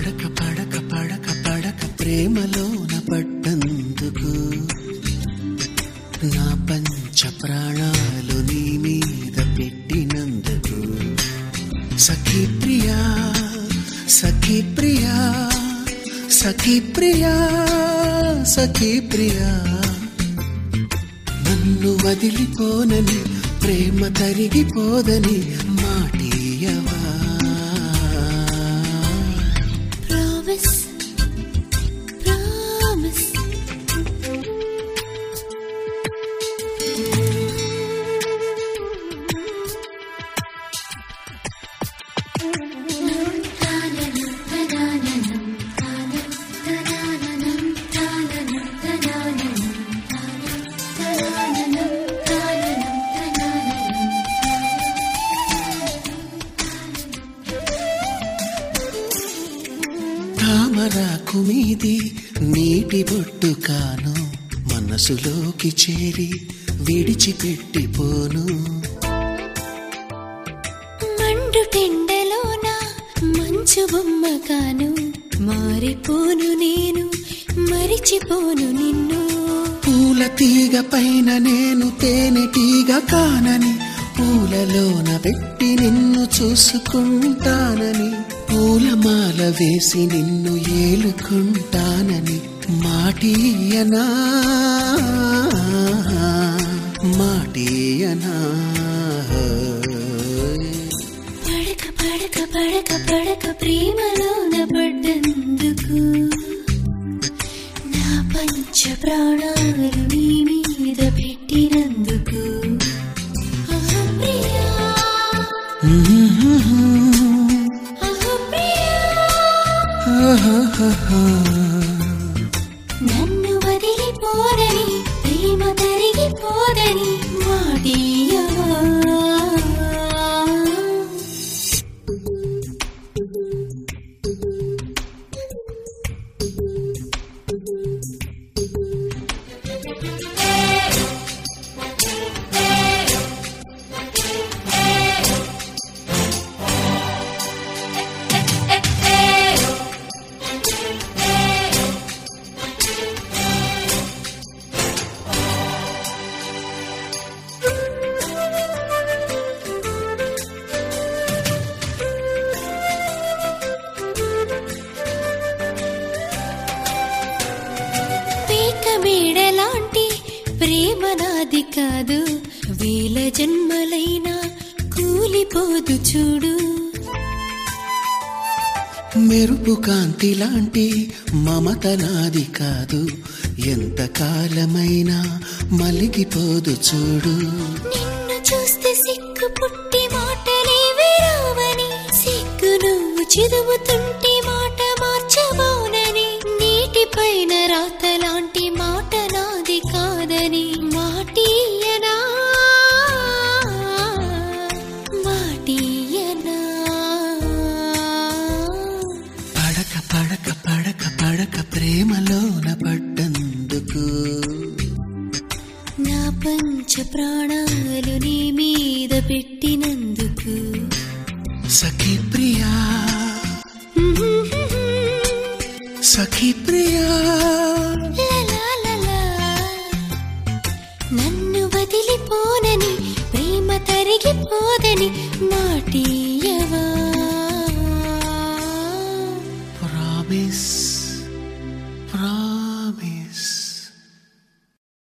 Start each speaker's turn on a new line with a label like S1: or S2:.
S1: పడక పడక పడక పడక ప్రేమలోన పడ్డందుకు నా పంచ ప్రాణాలు నీ మీద పెట్టినందుకు సఖీ ప్రియా సఖీ ప్రియా సఖీ ప్రియా సఖీ ప్రియా నన్ను వదిలిపోనని ప్రేమ తరిగిపోదని మాటీయవా
S2: Promise, promise.
S1: తామరాకు మీది నీటి బొట్టు కాను మనసులోకి చేరి విడిచిపెట్టిపోను
S2: మండు టెండలోన మంచు బొమ్మ కాను మారిపోను నేను మరిచిపోను నిన్ను
S1: పూల తీగ పైన నేను తేనెటీగ కానని పూలలోన పెట్టి నిన్ను చూసుకుంటానని పూలమాల వేసి నిన్ను ఏలుకుంటానని మాటీయనా మాటీయనా
S2: పడక పడక పడక పడక ప్రేమలోన పడ్డందుకు నా పంచ ప్రాణాలు నీ మీద పెట్టినందుకు ఆహా ప్రియా, ఆహా ప్రియా, నన్ను వదిలిపోరని ప్రేమ తరిగిపోదని మాటియవా పీక మేడలాంటి ప్రేమ నాది కాదు వేల జన్మలైనా కూలిపోదు చూడు
S1: మెరుపు కాంతి లాంటి మమత నాది కాదు ఎంత కాలమైనా మలిగిపోదు చూడు
S2: నిన్ను చూస్తే సిగ్గు పుట్టి మాటలేవి రావని సిగ్గు నువ్వు చదువుతుంటే మాట మార్చబోనని నీటిపైన రాతలాంటి మాట నాది కాదని మాటియనా మాటియనా
S1: పడక పడక పడక పడక ప్రేమలోన పడ్డందుకు
S2: నా పంచ ప్రాణాలు నీ మీద పెట్టినందుకు
S1: సఖీ ప్రియా సఖీ ప్రియా
S2: లలాలలా. నన్ను వదిలిపోనని ప్రేమ తరిగిపోదని మాటియవా
S1: ప్రామిస్ ప్రా